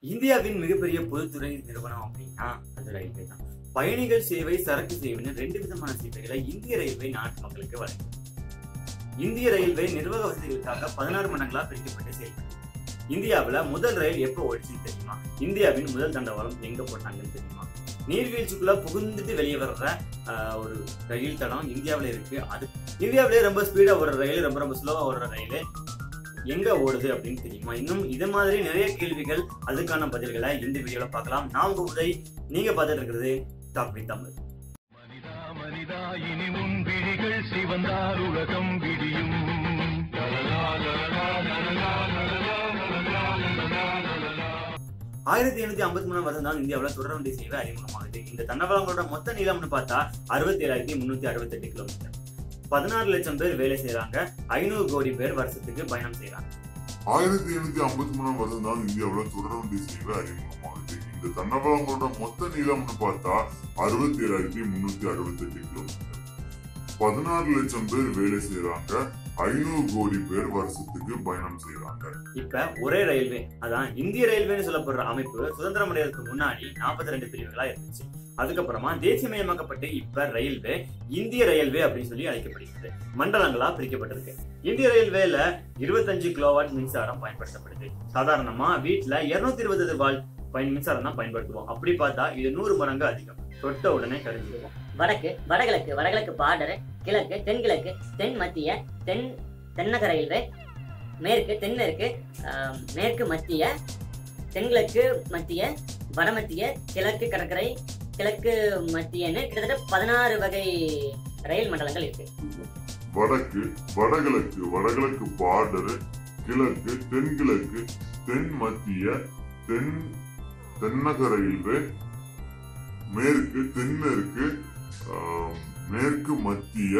இந்தியாவின் மிகப்பெரிய பொதுத்துறை நிறுவனம் அப்படின்னா அது ரயில்வே தான் பயணிகள் சேவை சரக்கு சேவைன்னு ரெண்டு விதமான சேவைகளை இந்திய ரயில்வே நாட்டு மக்களுக்கு வழங்கும் இந்திய ரயில்வே நிர்வாக வசதிகளுக்காக பதினாறு மண்டலங்களா பிரிக்கப்பட்டு செயல்படுது இந்தியாவுல முதல் ரயில் எப்போ ஓடிச்சுன்னு தெரியுமா இந்தியாவின் முதல் தண்டவாளம் எங்க போட்டாங்கன்னு தெரியுமா நீர்வீழ்ச்சிக்குள்ள புகுந்துட்டு வெளியே வர்ற ஆஹ், ஒரு ரயில் தடம் இந்தியாவுல இருக்கு அது இந்தியாவிலேயே ரொம்ப ஸ்பீடா ஓடுற ரயில் ரொம்ப ரொம்ப ஸ்லோவா ஓடுற ரயில் எங்க ஓடுது அப்படின்னு தெரியுமா இன்னும் இது மாதிரி நிறைய கேள்விகள் அதுக்கான பதில்களை இந்த வீடியோல பார்க்கலாம் நான் உங்க உதய் நீங்க பார்த்துட்டு இருக்கிறது டாக் வித் தமிழ் மனிதா மனிதா இனி உன் விழிகள் சிவந்தார் உலகம் விடியும் லலலா, லலலா, லலலா, லலலா, லலலா, லலலா, லலலா. ஆயிரத்தி எண்ணூத்தி ஐம்பத்தி மூணாம் வருஷம் தான் இந்தியாவில் தொடர்வண்டி சேவை அறிமுகமாகுது இந்த தண்டவாளங்களோட மொத்த நீளம்னு பார்த்தா அறுபத்தி ஏழாயிரத்தி முன்னூத்தி அறுபத்தி எட்டு கிலோமீட்டர் பதினாறு லட்சம் பேர் வேலை செய்யறாங்க ஐநூறு கோடி பேர் வருஷத்துக்கு பயணம் செய்யறாங்க ஆயிரத்தி எண்ணூத்தி ஐம்பத்தி மூணாம் வருஷம் தான் இந்தியாவுல தொடர்வண்டி சேவை அறிமுகமாகுது இந்த தண்டவாளங்களோட மொத்த நீளம்னு பார்த்தா அறுபத்தி ஏழாயிரத்தி முன்னூத்தி அறுபத்தி எட்டு கிலோமீட்டர் பதினாறு லட்சம் பேர் வேலை செய்யறாங்க ஐநூறு கோடி பேர் வருஷத்துக்கு பயணம் செய்யறாங்க இப்ப ஒரே ரயில்வே அதான் இந்திய ரயில்வேன்னு சொல்லப்படுற அமைப்பு சுதந்திரம் அடைவதற்கு முன்னாடி நாற்பத்தி ரெண்டு பிரிவுகளா இருந்துச்சு அதுக்கப்புறமா தேசியமயமாக்கப்பட்டு இப்ப ரயில்வே இந்திய ரயில்வே அப்படின்னு சொல்லி அழைக்கப்படுகிறது மண்டலங்களா பிரிக்கப்பட்டிருக்கு இந்திய ரயில்வேல இருபத்தஞ்சு கிலோவாட் மின்சாரம் பயன்படுத்தப்படுது சாதாரணமா வீட்டுல இருநூத்தி இருபது வாட் பயன் மின்சாரம் தான் பயன்படுத்துவோம் அப்படி பார்த்தா இது நூறு மடங்கு அதிகம் தொட்ட உடனே கரைஞ்சிருவோம் வடக்கு வடகிழக்கு வடகிழக்கு பார்டர் கிழக்கு தென்கிழக்கு தென் மத்திய தென் தென்னக ரயில்வே மேற்கு தென்மேற்கு ஆம், மேற்கு மத்திய தென்கிழக்கு மத்திய வடமத்திய கிழக்கு கடற்கரை கிழக்கு மத்தியன்னு கிட்டத்தட்ட பதினாறு வகை ரயில் மண்டலங்கள் இருக்கு வடக்கு வடகிழக்கு வடகிழக்கு பார்டர் கிழக்கு தென்கிழக்கு தென் மத்திய தென் தென்னக ரயில்வே மேற்கு தென்மேற்கு ஆம், மேற்கு மத்திய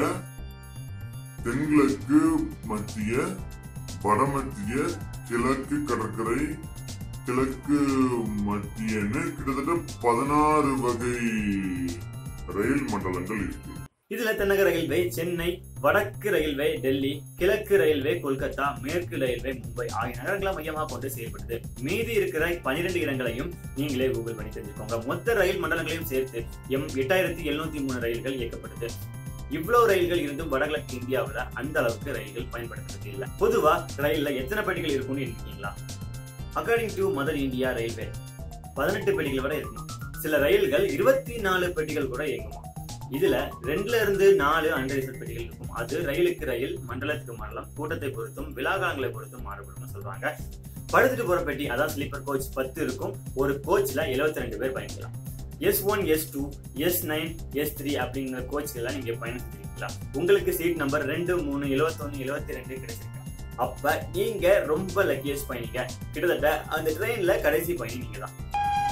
தென்கிழக்கு மத்திய வடமத்திய கிழக்கு கடற்கரை கிழக்கு மத்தியன்னு கிட்டத்தட்ட பதினாறு வகை ரயில் மண்டலங்கள் இருக்கு இதுல தென்னக ரயில்வே சென்னை வடக்கு ரயில்வே டெல்லி கிழக்கு ரயில்வே கொல்கத்தா மேற்கு ரயில்வே மும்பை ஆகிய நகரங்களை மையமாக கொண்டு செயல்படுது மீதி இருக்கிற பனிரெண்டு இடங்களையும் நீங்களே கூகுள் பண்ணி தெரிஞ்சுக்கோங்க மொத்த ரயில் மண்டலங்களையும் சேர்த்து எம் எட்டாயிரத்தி எழுநூத்தி மூணு ரயில்கள் இயக்கப்படுது இவ்வளவு ரயில்கள் இருந்தும் வடகிழக்கு இந்தியாவுல அந்த அளவுக்கு ரயில்கள் பயன்படுத்துறது இல்ல பொதுவா ரயில்ல எத்தனை பெட்டிகள் இருக்கும்னு எண்ணிக்கீங்களா according to mother India railway பதினெட்டு பெட்டிகள் வரை இருக்குமா சில ரயில்கள் இருபத்தி நாலு பெட்டிகள் கூட இயங்குமா இதுல ரெண்டுல இருந்து நாலு அன்ரிசர்வ் பெட்டிகள் இருக்கும் அது ரயிலுக்கு ரயில் மண்டலத்துக்கு மண்டலம் கூட்டத்தை பொறுத்தும் விழாகாலங்களை பொறுத்தும் மாறுபடும் சொல்றாங்க படுத்துட்டு போற பெட்டி அதான் ஸ்லீப்பர் கோச் பத்து இருக்கும் ஒரு கோச்ல 72 ரெண்டு பேர் பயணிக்கலாம் S one S two S nine S three அப்படிங்கிற கோச்கள்லாம் நீங்க பயணம் செஞ்சிருக்கலாம் உங்களுக்கு சீட் நம்பர் ரெண்டு மூணு எழுபத்தொன்னு எழுபத்தி ரெண்டு கிடைச்சிருக்கு அப்ப நீங்க ரொம்ப லக்கியஸ்ட் பயணிங்க கிட்டத்தட்ட அந்த ட்ரெயின்ல கடைசி பயணி நீங்க தான்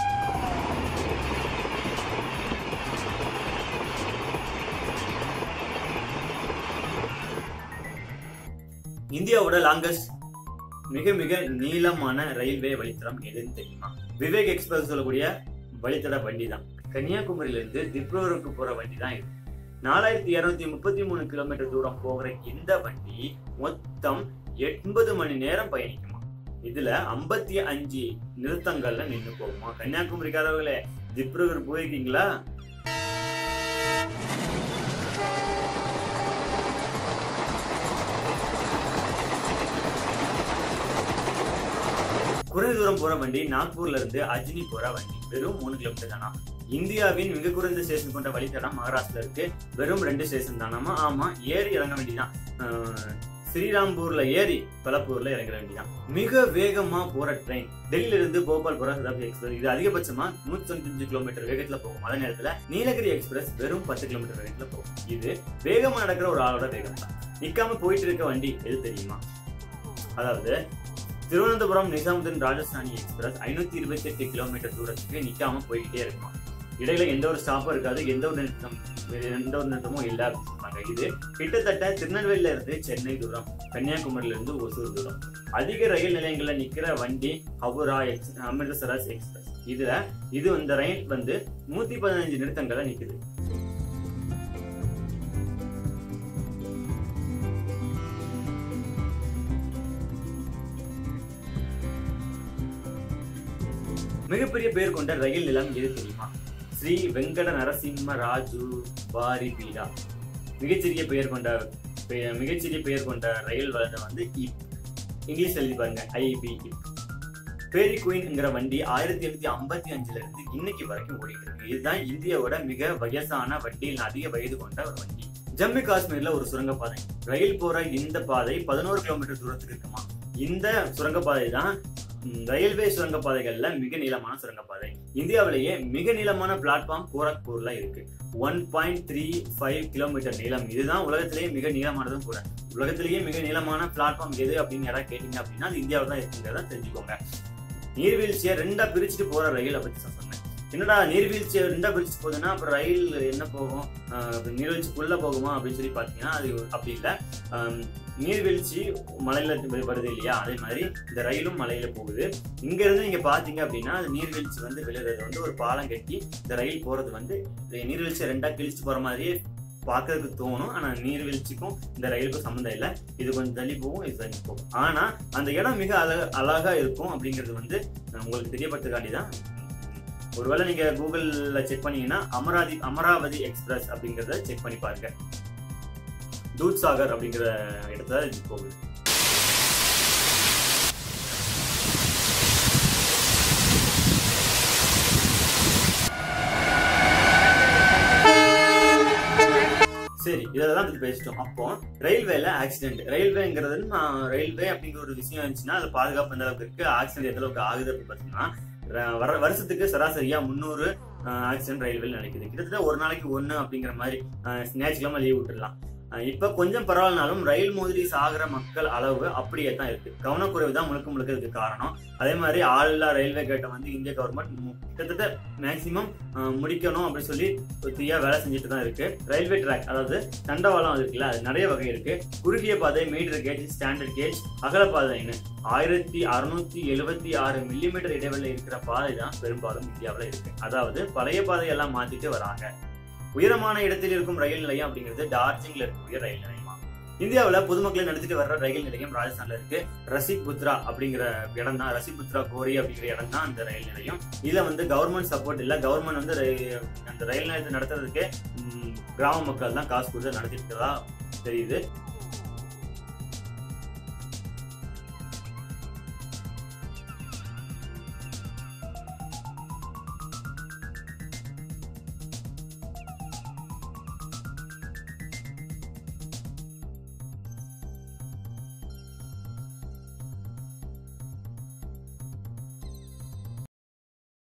இந்தியாவோட லாங்கஸ்ட் மிக மிக நீளமான ரயில்வே வழித்தடம் எதுன்னு தெரியுமா விவேக் எக்ஸ்பிரஸ் சொல்லக்கூடிய வழித்தட வண்டி தான் கன்னியாகுமரியில இருந்து திப்ரூருக்கு போற வண்டி தான் இது நாலாயிரத்தி இருநூத்தி முப்பத்தி மூணு கிலோமீட்டர் தூரம் போகிற இந்த வண்டி மொத்தம் எண்பது மணி நேரம் பயணிக்குமா இதுல ஐம்பத்தி அஞ்சு நிறுத்தங்கள்ல நின்று போகுமா கன்னியாகுமரிக்காரர்களே திப்ரூர் போயிருக்கீங்களா குறைந்த தூரம் போற வண்டி நாக்பூர்ல இருந்து அஜினி போற வண்டி வெறும் மூணு கிலோமீட்டர் தானா இந்தியாவின் மிக குறைந்த ஸ்டேஷன் கொண்ட வழித்தடம் மகாராஷ்டிரா இருக்கு வெறும் ரெண்டு ஸ்டேஷன் தானாமா ஆமா ஏறி இறங்க வேண்டியதான் ஆஹ், ஸ்ரீராம்பூர்ல ஏறி பலப்பூர்ல இறங்க வேண்டியதான் மிக வேகமா போற ட்ரெயின் டெல்லியில இருந்து போபால் போற சதாப்தி எக்ஸ்பிரஸ் இது அதிகபட்சமா நூத்தி தொண்ணூத்தி அஞ்சு கிலோமீட்டர் வேகத்துல போகும் அதே நேரத்துல நீலகிரி எக்ஸ்பிரஸ் வெறும் பத்து கிலோமீட்டர் வேகத்துல போகும் இது வேகமா நடக்கிற ஒரு ஆளோட வேகம் தான் நிக்காம போயிட்டு இருக்க வண்டி எது தெரியுமா அதாவது திருவனந்தபுரம் நிசாமுதீன் ராஜஸ்தானி எக்ஸ்பிரஸ் ஐநூத்தி இருபத்தி எட்டு கிலோமீட்டர் தூரத்துக்கு நிக்காம போய்கிட்டே இருக்குமா இடையில எந்த ஒரு ஸ்டாப்பும் இருக்காது எந்த ஒரு நிறுத்தம் எந்த ஒரு நிறுத்தமும் இல்லை அப்படின்னு சொன்னாங்க இது கிட்டத்தட்ட திருநெல்வேலியில இருந்து சென்னை தூரம் கன்னியாகுமரியில இருந்து ஒசூர் தூரம் அதிக ரயில் நிலையங்கள்ல நிக்கிற வண்டி ஹவுரா எக்ஸ் அமிர்தசரஸ் எக்ஸ்பிரஸ் இதுல இது இந்த ரயில் வந்து நூத்தி பதினஞ்சு நிறுத்தங்கள்ல நிக்குது மிகப்பெரிய பெயர் கொண்ட ரயில் நிலம் எது தெரியுமா ஸ்ரீ வெங்கட நரசிம்ம ராஜு பாரி பீடா மிகச்சிறிய பெயர் கொண்ட பெ- மிகச்சிறிய பெயர் கொண்ட ரயில் வளர்ந்த வந்து இப் இங்கிலீஷ் எழுதி பாருங்க ஐபி இப் பேரி குயின்ங்கிற வண்டி ஆயிரத்தி எண்ணூத்தி ஐம்பத்தி அஞ்சுல இருந்து இன்னைக்கு வரைக்கும் ஓடிட்டு இருக்கு இதுதான் இந்தியாவோட மிக வயசான வண்டியில் அதிக வயது கொண்ட ஒரு வண்டி ஜம்மு காஷ்மீர்ல ஒரு சுரங்கப்பாதை ரயில் போற இந்த பாதை பதினோரு கிலோமீட்டர் தூரத்துக்கு இருக்குமா இந்த சுரங்கப்பாதை தான் ம், ரயில்வே சுரங்கப்பாதைகள்ல மிக நீளமான சுரங்கப்பாதை இந்தியாவிலேயே மிக நீளமான பிளாட்ஃபார்ம் கோரக்பூர்ல இருக்கு one point three five kilometre நீளம் இதுதான் உலகத்திலேயே மிக நீளமானதும் கூட உலகத்திலேயே மிக நீளமான பிளாட்ஃபார்ம் எது அப்படின்னு யாராவது கேட்டீங்க அப்படின்னா அது இந்தியாவில் தான் இருக்குங்கிறத தெரிஞ்சுக்கோங்க நீர்வீழ்ச்சியை ரெண்டா பிரிச்சுட்டு போற ரயிலை பத்தி நான் சொன்னேன் என்னடா நீர்வீழ்ச்சியை ரெண்டா பிரிச்சுட்டு போகுதுன்னா அப்புறம் ரயில் என்ன போகும் ஆஹ் அப்ப நீர்வீழ்ச்சிக்குள்ள போகுமா அப்படின்னு சொல்லி பாத்தீங்கன்னா அது அப்படி இல்லை நீர்வீழ்ச்சி மலையில வ- வருது இல்லையா அதே மாதிரி இந்த ரயிலும் மலையில போகுது இங்க இருந்து நீங்க பாத்தீங்க அப்படின்னா அது நீர்வீழ்ச்சி வந்து விழுறது வந்து ஒரு பாலம் கட்டி இந்த ரயில் போறது வந்து இந்த நீர்வீழ்ச்சியை ரெண்டா கிழிச்சு போற மாதிரியே பார்க்கறதுக்கு தோணும் ஆனா நீர்வீழ்ச்சிக்கும் இந்த ரயிலுக்கும் சம்மந்தம் இல்லை இது கொஞ்சம் தள்ளி போகும் இது தள்ளி போகும் ஆனா அந்த இடம் மிக அழக அழகா இருக்கும் அப்படிங்கிறது வந்து அஹ், உங்களுக்கு தெரியப்படுத்துக்காண்டி தான் ஒருவேளை நீங்க கூகுள்ல செக் பண்ணீங்கன்னா அமராதி அமராவதி எக்ஸ்பிரஸ் அப்படிங்கறத செக் பண்ணி பாருங்க தூத் சாகர் அப்படிங்கிற இடத்துல இது போகுது சரி இதெல்லாம் பத்தி பேசிட்டோம் அப்போ ரயில்வேல ஆக்சிடென்ட் ரயில்வேங்கிறது நான் ரயில்வே அப்படிங்கிற ஒரு விஷயம் இருந்துச்சுன்னா அது பாதுகாப்பு எந்த அளவுக்கு இருக்கு ஆக்சிடென்ட் எந்த அளவுக்கு ஆகுது அப்படின்னு பார்த்தீங்கன்னா ர- வர வருஷத்துக்கு சராசரியா முந்நூறு ஆக்சிடென்ட் ரயில்வேல நடக்குது கிட்டத்தட்ட ஒரு நாளைக்கு ஒன்று அப்படிங்கிற மாதிரி ஞாயிற்றுக்கிழமை லீவ் விட்டுடலாம் அஹ் இப்ப கொஞ்சம் பரவாயில்னாலும் ரயில் மோதி சாகிற மக்கள் அளவு அப்படியே தான் இருக்கு கவனக்குறைவு தான் முழுக்க முழுக்க இதுக்கு காரணம் அதே மாதிரி ஆள் இல்லா ரயில்வே கேட்டை வந்து இந்திய கவர்மெண்ட் கிட்டத்தட்ட மேக்சிமம் முடிக்கணும் அப்படின்னு சொல்லி தீயா வேலை செஞ்சுட்டு தான் இருக்கு ரயில்வே ட்ராக் அதாவது தண்டவாளம் அது இருக்குல்ல அது நிறைய வகை இருக்கு குறுகிய பாதை மீட்டர் கேஜ் ஸ்டாண்டர்ட் கேஜ் அகல பாதைன்னு ஆயிரத்தி அறுநூத்தி எழுபத்தி ஆறு மில்லிமீட்டர் இடைவெளியில் இருக்கிற பாதை தான் பெரும்பாலும் இந்தியாவில் இருக்கு அதாவது பழைய பாதையெல்லாம் மாத்திட்டு வராங்க உயரமான இடத்தில் இருக்கும் ரயில் நிலையம் அப்படிங்கிறது டார்ஜிலிங்ல இருக்கக்கூடிய ரயில் நிலையமா இந்தியாவில் பொதுமக்களை நடத்திட்டு வர்ற ரயில் நிலையம் ராஜஸ்தான்ல இருக்கு ரசிபுத்ரா அப்படிங்கிற இடம் தான் ரசிபுத்ரா கோரி அப்படிங்கிற இடம் தான் அந்த ரயில் நிலையம் இதுல வந்து கவர்மெண்ட் சப்போர்ட் இல்ல கவர்மெண்ட் வந்து ரயில்- அந்த ரயில் நிலையத்தை நடத்துறதுக்கு ம், கிராம மக்கள் தான் காசு கொடுத்து நடத்திட்டு இருக்கறதா தெரியுது